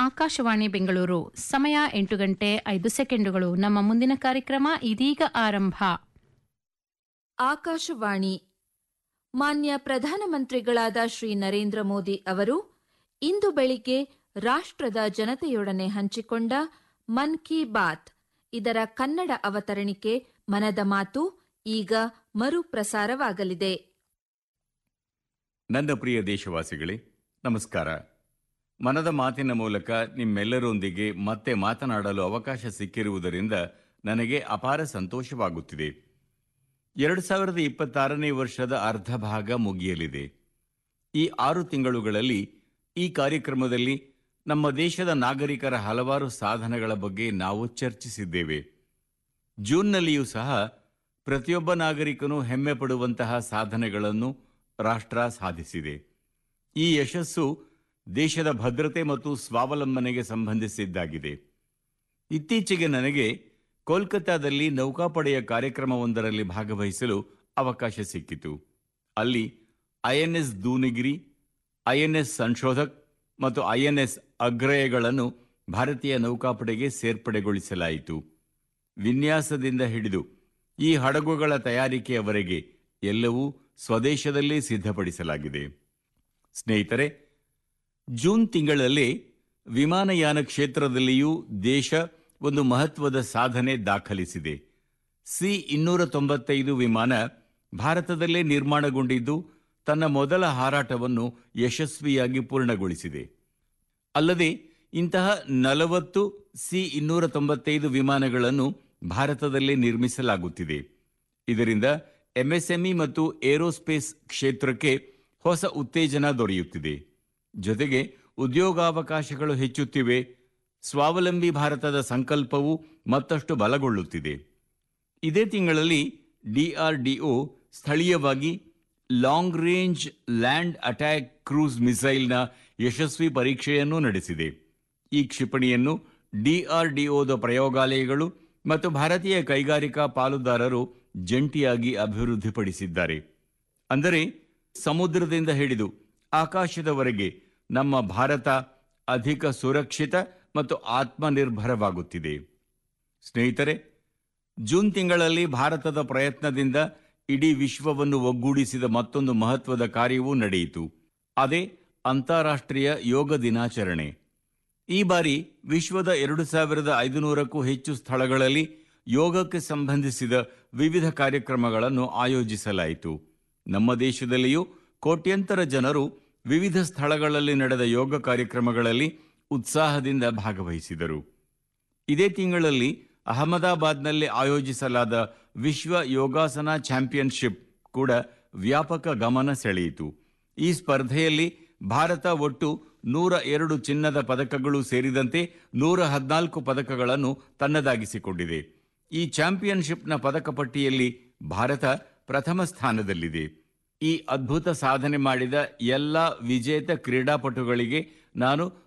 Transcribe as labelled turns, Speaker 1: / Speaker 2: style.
Speaker 1: ಆಕಾಶವಾಣಿ ಬೆಂಗಳೂರು ಸಮಯ ಎಂಟು ಗಂಟೆ ಐದು ಸೆಕೆಂಡುಗಳು ನಮ್ಮ ಮುಂದಿನ ಕಾರ್ಯಕ್ರಮ ಇದೀಗ ಆರಂಭ
Speaker 2: ಆಕಾಶವಾಣಿ ಮಾನ್ಯ ಪ್ರಧಾನಮಂತ್ರಿಗಳಾದ ಶ್ರೀ ನರೇಂದ್ರ ಮೋದಿ ಅವರು ಇಂದು ಬೆಳಿಗ್ಗೆ ರಾಷ್ಟ್ರದ ಜನತೆಯೊಡನೆ ಹಂಚಿಕೊಂಡ ಮನ್ ಕಿ ಬಾತ್ ಇದರ ಕನ್ನಡ ಅವತರಣಿಕೆ ಮನದ ಮಾತು ಈಗ ಮರುಪ್ರಸಾರವಾಗಲಿದೆ
Speaker 3: ನನ್ನ ಪ್ರಿಯ ದೇಶವಾಸಿಗಳೇ ನಮಸ್ಕಾರ ಮನದ ಮಾತಿನ ಮೂಲಕ ನಿಮ್ಮೆಲ್ಲರೊಂದಿಗೆ ಮತ್ತೆ ಮಾತನಾಡಲು ಅವಕಾಶ ಸಿಕ್ಕಿರುವುದರಿಂದ ನನಗೆ ಅಪಾರ ಸಂತೋಷವಾಗುತ್ತಿದೆ ಎರಡು ಸಾವಿರದ ಇಪ್ಪತ್ತಾರನೇ ವರ್ಷದ ಅರ್ಧ ಭಾಗ ಮುಗಿಯಲಿದೆ ಈ ಆರು ತಿಂಗಳುಗಳಲ್ಲಿ ಈ ಕಾರ್ಯಕ್ರಮದಲ್ಲಿ ನಮ್ಮ ದೇಶದ ನಾಗರಿಕರ ಹಲವಾರು ಸಾಧನೆಗಳ ಬಗ್ಗೆ ನಾವು ಚರ್ಚಿಸಿದ್ದೇವೆ ಜೂನ್ನಲ್ಲಿಯೂ ಸಹ ಪ್ರತಿಯೊಬ್ಬ ನಾಗರಿಕನು ಹೆಮ್ಮೆ ಪಡುವಂತಹ ಸಾಧನೆಗಳನ್ನು ರಾಷ್ಟ್ರ ಸಾಧಿಸಿದೆ ಈ ಯಶಸ್ಸು ದೇಶದ ಭದ್ರತೆ ಮತ್ತು ಸ್ವಾವಲಂಬನೆಗೆ ಸಂಬಂಧಿಸಿದ್ದಾಗಿದೆ ಇತ್ತೀಚೆಗೆ ನನಗೆ ಕೋಲ್ಕತ್ತಾದಲ್ಲಿ ನೌಕಾಪಡೆಯ ಕಾರ್ಯಕ್ರಮವೊಂದರಲ್ಲಿ ಭಾಗವಹಿಸಲು ಅವಕಾಶ ಸಿಕ್ಕಿತು ಅಲ್ಲಿ ಐಎನ್ಎಸ್ ದೂನಿಗಿರಿ ಐಎನ್ಎಸ್ ಸಂಶೋಧಕ್ ಮತ್ತು ಐಎನ್ಎಸ್ ಅಗ್ರಯಗಳನ್ನು ಭಾರತೀಯ ನೌಕಾಪಡೆಗೆ ಸೇರ್ಪಡೆಗೊಳಿಸಲಾಯಿತು ವಿನ್ಯಾಸದಿಂದ ಹಿಡಿದು ಈ ಹಡಗುಗಳ ತಯಾರಿಕೆಯವರೆಗೆ ಎಲ್ಲವೂ ಸ್ವದೇಶದಲ್ಲೇ ಸಿದ್ಧಪಡಿಸಲಾಗಿದೆ ಸ್ನೇಹಿತರೆ ಜೂನ್ ತಿಂಗಳಲ್ಲಿ ವಿಮಾನಯಾನ ಕ್ಷೇತ್ರದಲ್ಲಿಯೂ ದೇಶ ಒಂದು ಮಹತ್ವದ ಸಾಧನೆ ದಾಖಲಿಸಿದೆ ಸಿ ಇನ್ನೂರ ತೊಂಬತ್ತೈದು ವಿಮಾನ ಭಾರತದಲ್ಲೇ ನಿರ್ಮಾಣಗೊಂಡಿದ್ದು ತನ್ನ ಮೊದಲ ಹಾರಾಟವನ್ನು ಯಶಸ್ವಿಯಾಗಿ ಪೂರ್ಣಗೊಳಿಸಿದೆ ಅಲ್ಲದೆ ಇಂತಹ ನಲವತ್ತು ಸಿ ಇನ್ನೂರ ತೊಂಬತ್ತೈದು ವಿಮಾನಗಳನ್ನು ಭಾರತದಲ್ಲೇ ನಿರ್ಮಿಸಲಾಗುತ್ತಿದೆ ಇದರಿಂದ ಎಂಎಸ್ಎಂಇ ಮತ್ತು ಏರೋಸ್ಪೇಸ್ ಕ್ಷೇತ್ರಕ್ಕೆ ಹೊಸ ಉತ್ತೇಜನ ದೊರೆಯುತ್ತಿದೆ ಜೊತೆಗೆ ಉದ್ಯೋಗಾವಕಾಶಗಳು ಹೆಚ್ಚುತ್ತಿವೆ ಸ್ವಾವಲಂಬಿ ಭಾರತದ ಸಂಕಲ್ಪವು ಮತ್ತಷ್ಟು ಬಲಗೊಳ್ಳುತ್ತಿದೆ ಇದೇ ತಿಂಗಳಲ್ಲಿ ಡಿಆರ್ಡಿಒ ಸ್ಥಳೀಯವಾಗಿ long range land attack cruise ಮಿಸೈಲ್ನ ಯಶಸ್ವಿ ಪರೀಕ್ಷೆಯನ್ನು ನಡೆಸಿದೆ ಈ ಕ್ಷಿಪಣಿಯನ್ನು ಡಿಆರ್ಡಿಒದ ಪ್ರಯೋಗಾಲಯಗಳು ಮತ್ತು ಭಾರತೀಯ ಕೈಗಾರಿಕಾ ಪಾಲುದಾರರು ಜಂಟಿಯಾಗಿ ಅಭಿವೃದ್ಧಿಪಡಿಸಿದ್ದಾರೆ ಅಂದರೆ ಸಮುದ್ರದಿಂದ ಹಿಡಿದು ಆಕಾಶದವರೆಗೆ ನಮ್ಮ ಭಾರತ ಅಧಿಕ ಸುರಕ್ಷಿತ ಮತ್ತು ಆತ್ಮನಿರ್ಭರವಾಗುತ್ತಿದೆ ಸ್ನೇಹಿತರೆ ಜೂನ್ ತಿಂಗಳಲ್ಲಿ ಭಾರತದ ಪ್ರಯತ್ನದಿಂದ ಇಡೀ ವಿಶ್ವವನ್ನು ಒಗ್ಗೂಡಿಸಿದ ಮತ್ತೊಂದು ಮಹತ್ವದ ಕಾರ್ಯವೂ ನಡೆಯಿತು ಅದೇ ಅಂತಾರಾಷ್ಟ್ರೀಯ ಯೋಗ ದಿನಾಚರಣೆ ಈ ಬಾರಿ ವಿಶ್ವದ ಎರಡು ಸಾವಿರದ ಐದುನೂರಕ್ಕೂ ಹೆಚ್ಚು ಸ್ಥಳಗಳಲ್ಲಿ ಯೋಗಕ್ಕೆ ಸಂಬಂಧಿಸಿದ ವಿವಿಧ ಕಾರ್ಯಕ್ರಮಗಳನ್ನು ಆಯೋಜಿಸಲಾಯಿತು ನಮ್ಮ ದೇಶದಲ್ಲಿಯೂ ಕೋಟ್ಯಂತರ ಜನರು ವಿವಿಧ ಸ್ಥಳಗಳಲ್ಲಿ ನಡೆದ ಯೋಗ ಕಾರ್ಯಕ್ರಮಗಳಲ್ಲಿ ಉತ್ಸಾಹದಿಂದ ಭಾಗವಹಿಸಿದರು ಇದೇ ತಿಂಗಳಲ್ಲಿ ಅಹಮದಾಬಾದ್ನಲ್ಲಿ ಆಯೋಜಿಸಲಾದ ವಿಶ್ವ ಯೋಗಾಸನ ಚಾಂಪಿಯನ್ಶಿಪ್ ಕೂಡ ವ್ಯಾಪಕ ಗಮನ ಸೆಳೆಯಿತು ಈ ಸ್ಪರ್ಧೆಯಲ್ಲಿ ಭಾರತ ಒಟ್ಟು ನೂರ ಎರಡು ಚಿನ್ನದ ಪದಕಗಳು ಸೇರಿದಂತೆ ನೂರ ಹದಿನಾಲ್ಕು ಪದಕಗಳನ್ನು ತನ್ನದಾಗಿಸಿಕೊಂಡಿದೆ ಈ ಚಾಂಪಿಯನ್ಶಿಪ್ನ ಪದಕ ಪಟ್ಟಿಯಲ್ಲಿ ಭಾರತ ಪ್ರಥಮ ಸ್ಥಾನದಲ್ಲಿದೆ ಈ ಅದ್ಭುತ ಸಾಧನೆ ಮಾಡಿದ ಎಲ್ಲ ವಿಜೇತ ಕ್ರೀಡಾಪಟುಗಳಿಗೆ ನಾನು